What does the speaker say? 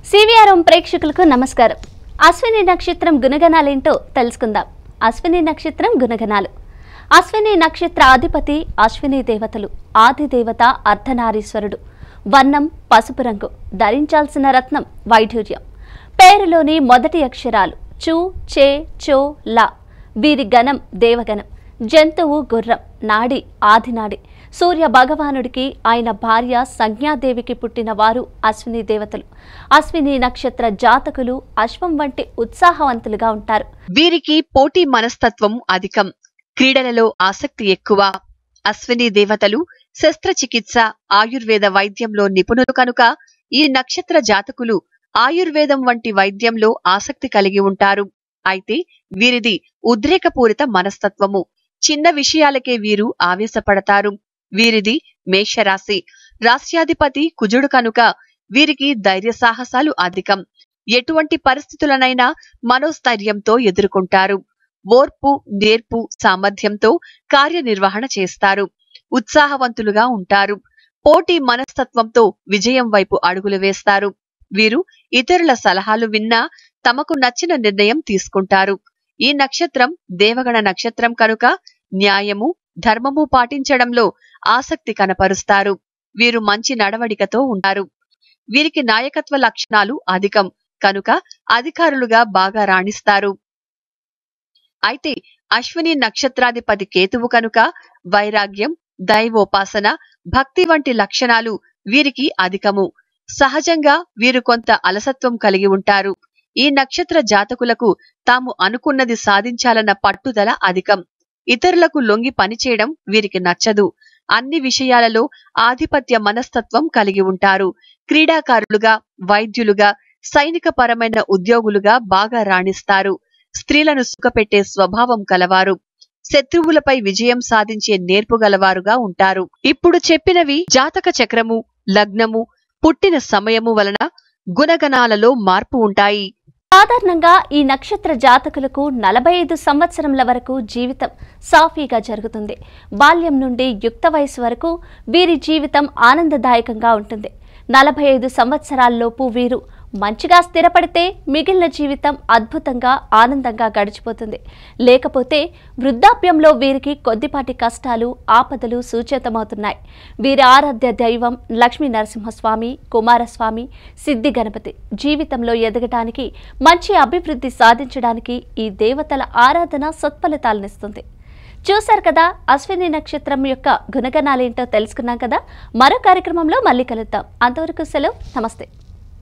CVRM ప్రేక్షకులకు నమస్కారం అశ్విని నక్షత్రం గుణగణాలేంటో తెలుసుకుందాం అశ్విని నక్షత్రం గుణగణాలు అశ్విని నక్షత్ర అధిపతి అశ్విని దేవతలు ఆది దేవత అర్ధనారీశ్వరుడు వర్ణం పసుపు రంగు ధరించాల్సిన రత్నం వైఢూర్యం పేరులోని మొదటి అక్షరాలు చు చే చో లా వీరి గణం దేవగణం జంతువు గుర్రం నాడి ఆదినాడి సూర్య భగవానుడికి ఆయన భార్య సంజ్ఞాదేవికి పుట్టిన వారు అశ్విని దేవతలు అశ్విని నక్షత్ర జాతకులు అశ్వం వంటి ఉత్సాహవంతులుగా ఉంటారు వీరికి పోటీ మనస్తత్వం అధికం క్రీడలలో ఆసక్తి ఎక్కువ అశ్విని దేవతలు శస్త్రచికిత్స ఆయుర్వేద వైద్యంలో నిపుణులు కనుక ఈ నక్షత్ర జాతకులు ఆయుర్వేదం వంటి వైద్యంలో ఆసక్తి కలిగి ఉంటారు అయితే వీరిది ఉద్రేకపూరిత మనస్తత్వము చిన్న విషయాలకే వీరు ఆవేశపడతారు వీరిది మేషరాశి రాశ్యాధిపతి కుజుడు కనుక వీరికి ధైర్య సాహసాలు అధికం ఎటువంటి పరిస్థితులనైనా మనోస్థైర్యంతో ఎదుర్కొంటారు ఓర్పు నేర్పు సామర్థ్యంతో కార్యనిర్వహణ చేస్తారు ఉత్సాహవంతులుగా ఉంటారు పోటీ మనస్తత్వంతో విజయం వైపు అడుగులు వేస్తారు వీరు ఇతరుల సలహాలు విన్నా తమకు నచ్చిన నిర్ణయం తీసుకుంటారు ఈ నక్షత్రం దేవగణ నక్షత్రం కనుక న్యాయము ధర్మము పాటించడంలో ఆసక్తి కనపరుస్తారు వీరు మంచి నడవడికతో ఉంటారు వీరికి నాయకత్వ లక్షణాలు అధికం కనుక అధికారులుగా బాగా రాణిస్తారు అయితే అశ్విని నక్షత్రాధిపతి కేతువు కనుక వైరాగ్యం దైవోపాసన భక్తి వంటి లక్షణాలు వీరికి అధికము సహజంగా వీరు కొంత అలసత్వం కలిగి ఉంటారు ఈ నక్షత్ర జాతకులకు తాము అనుకున్నది సాధించాలన్న పట్టుదల అధికం ఇతరులకు లొంగి పనిచేయడం వీరికి నచ్చదు అన్ని విషయాలలో ఆధిపత్య మనస్తత్వం కలిగి ఉంటారు క్రీడాకారులుగా వైద్యులుగా సైనిక పరమైన ఉద్యోగులుగా బాగా రాణిస్తారు స్త్రీలను సుఖపెట్టే స్వభావం కలవారు శత్రువులపై విజయం సాధించే నేర్పు గలవారుగా ఉంటారు ఇప్పుడు చెప్పినవి జాతక చక్రము లగ్నము పుట్టిన సమయము వలన గుణగణాలలో మార్పు ఉంటాయి సాధారణంగా ఈ నక్షత్ర జాతకులకు నలభై ఐదు సంవత్సరముల వరకు జీవితం సాఫీగా జరుగుతుంది బాల్యం నుండి యుక్త వయసు వరకు వీరి జీవితం ఆనందదాయకంగా ఉంటుంది నలభై ఐదు సంవత్సరాల్లోపు వీరు మంచిగా స్థిరపడితే మిగిలిన జీవితం అద్భుతంగా ఆనందంగా గడిచిపోతుంది లేకపోతే వృద్ధాప్యంలో వీరికి కొద్దిపాటి కష్టాలు ఆపదలు సూచితమవుతున్నాయి వీరి ఆరాధ్య దైవం లక్ష్మీ నరసింహస్వామి కుమారస్వామి సిద్ధి గణపతి జీవితంలో ఎదగటానికి మంచి అభివృద్ధి సాధించడానికి ఈ దేవతల ఆరాధన సత్ఫలితాలనిస్తుంది చూశారు కదా అశ్విని నక్షత్రం యొక్క గుణగణాలేంటో తెలుసుకున్నాం కదా మరో కార్యక్రమంలో మళ్ళీ కలుద్దాం అంతవరకు సెలవు నమస్తే